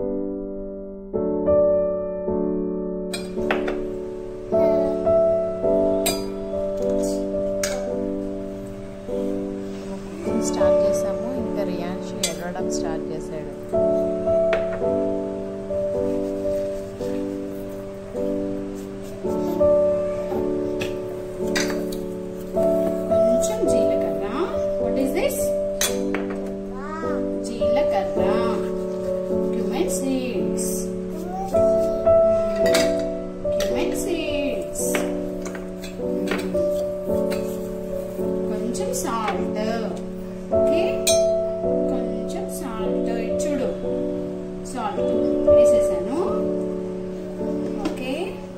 Start చేసాము ఇంకా రియాన్షి ఎడవడం start చేశాడు కొంచెం జీలకర్ర వాట్ ఈస్ దిస్ జీలకర్ర క్యూమెన్ సీడ్స్ క్యూమెన్ సీడ్స్ కొంచెం సాల్ట్ ఓకే కొంచెం సాల్ట్ చూడు సాల్ట్ వేసేసాను ఓకే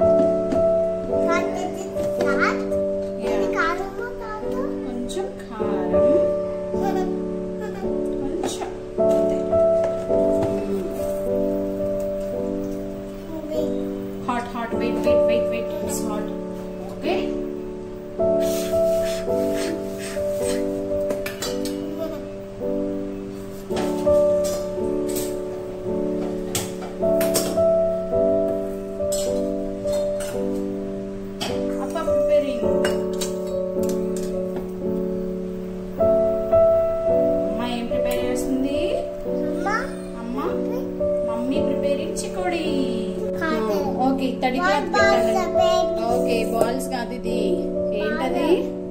కొంచెం కారం కొంచెం అంతే hot hot wait wait wait wait it's hot okay అప్ప ప్రిపేరింగ్ అమ్మ ఏం ప్రిపేర్ చేస్తుంది అమ్మ మమ్మీ ప్రిపేరింగ్ చికోడి ఓకే తడి క్లాత్ పెట్టాలి ఓకే బాల్స్ కాదు ఇది ఏంటది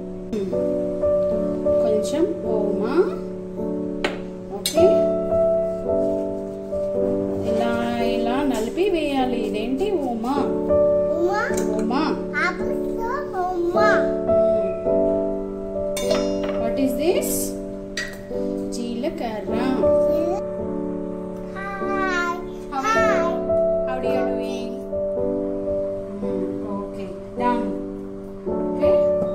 కొంచెం ఓమా ఓకే ఇలా ఇలా నలిపి వేయాలి ఇదేంటి ఓమా ఓమా వాట్ ఈస్ దిస్ జీలకర్ర How are you doing? Okay, down. Okay.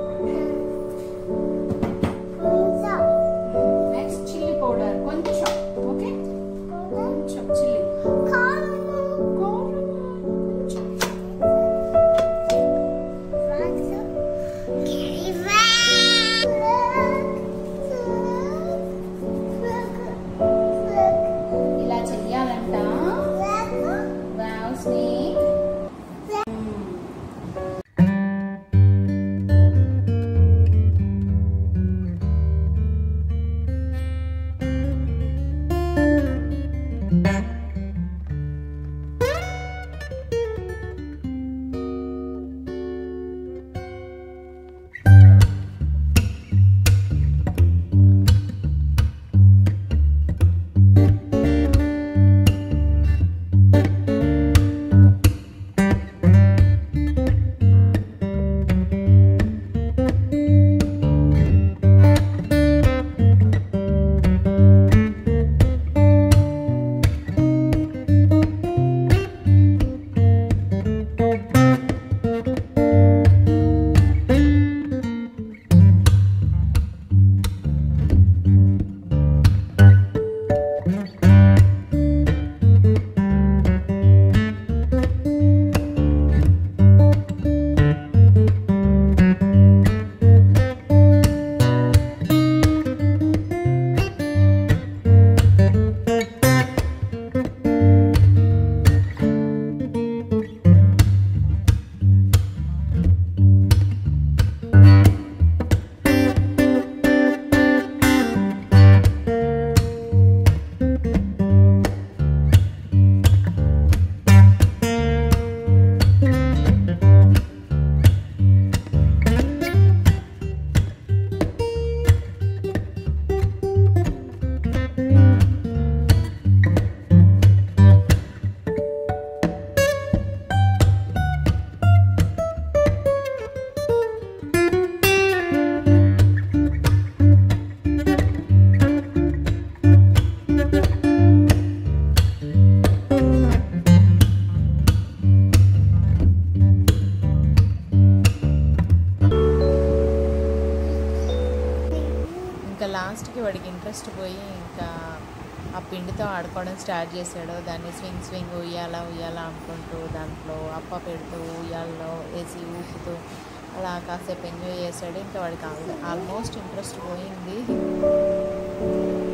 Next chili powder. కొంచెం ఓకే కొంచెం చిల్లీ కొంచెం ఇలా చెయ్యాలంట వావ్ స్నేక్ ఇంకా లాస్ట్కి వాడికి ఇంట్రెస్ట్ పోయి ఇంకా ఆ పిండితో ఆడుకోవడం స్టార్ట్ చేశాడు దాన్ని స్వింగ్ స్వింగ్ ఉయ్యాల ఉయ్యాల అనుకుంటూ దాంట్లో అప్ప పెడుతూ ఉయ్యాలలో వేసి ఊపుతూ అలా కాసేపు ఎంజాయ్ చేశాడు ఇంకా వాడికి ఆల్మోస్ట్ ఇంట్రెస్ట్ పోయింది